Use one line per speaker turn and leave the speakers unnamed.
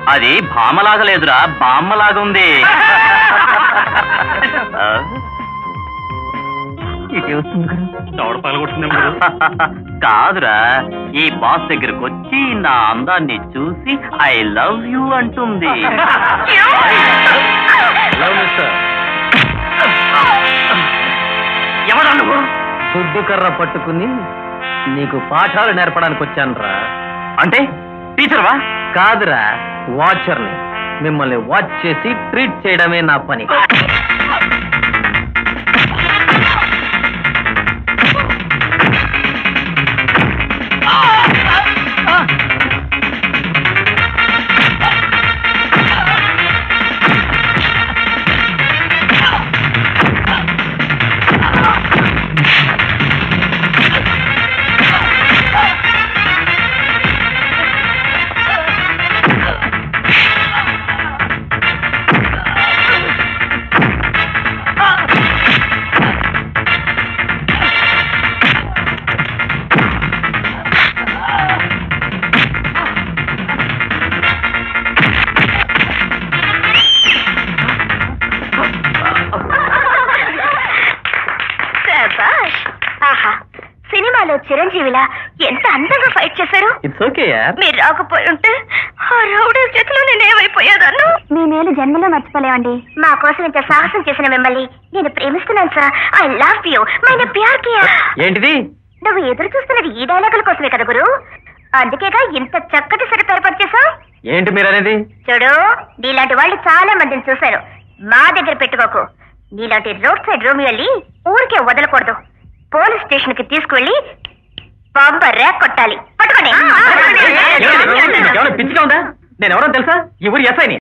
అది భామలాగా లేదురా బామ్మలాగా ఉంది ఆ?
దవడ పగలగొడుతుందేమో గురు.
కాదురా ఈ బాస్ దగ్గరకు వచ్చి నా అందాన్ని చూసి ఐ లవ్ యూ అంటుంది ఎవరా నువ్వు
దుడ్డు కర్ర పట్టుకుని నీకు పాఠాలు నేర్పడానికి వచ్చానురా
అంటే టీచర్వా
కాదురా వాచర్ని మిమ్మల్ని వాచ్ చేసి ట్రీట్ చేయడమే నా పని
శభాష్. ఆహా సినిమాలో చిరంజీవిలా ఎంత అందంగా ఫైట్ చేశారు
ఇట్స్ ఓకే యార్
మీరు రాకపోయి ఉంటే ఆ రౌడీ చేతిలో నేను ఏమైపోయేదాన్ని మీ మేలు జన్మలో మర్చిపోలేమండి మా కోసం ఇంత సాహసం చేసిన మిమ్మల్ని నేను ప్రేమిస్తున్నాను సార్ ఐ లవ్ యూ మైన ప్యార్ కియా
ఏంటిది
నువ్వు ఎదురు చూస్తున్నది ఈ డైలాగుల కోసమే కదా గురు అందుకేగా ఇంత చక్కటి సెటప్ ఏర్పాటు చేశావు
ఏంటి మీరు అనేది
చూడు నీలాంటి వాళ్ళు చాలా మందిని చూశారు మా దగ్గర పెట్టుకోకు నీలాంటి రోడ్ సైడ్ రూమ్ వెళ్ళి ఊరికే వదలకూడదు పోలీస్ స్టేషన్ కి తీసుకువెళ్ళి పంప రేక్ కొట్టాలి పట్టుకోండి
ఏమైనా పిచ్చిగా ఉందా నేను ఎవరో తెలుసా ఈ ఊరి ఎస్ఐని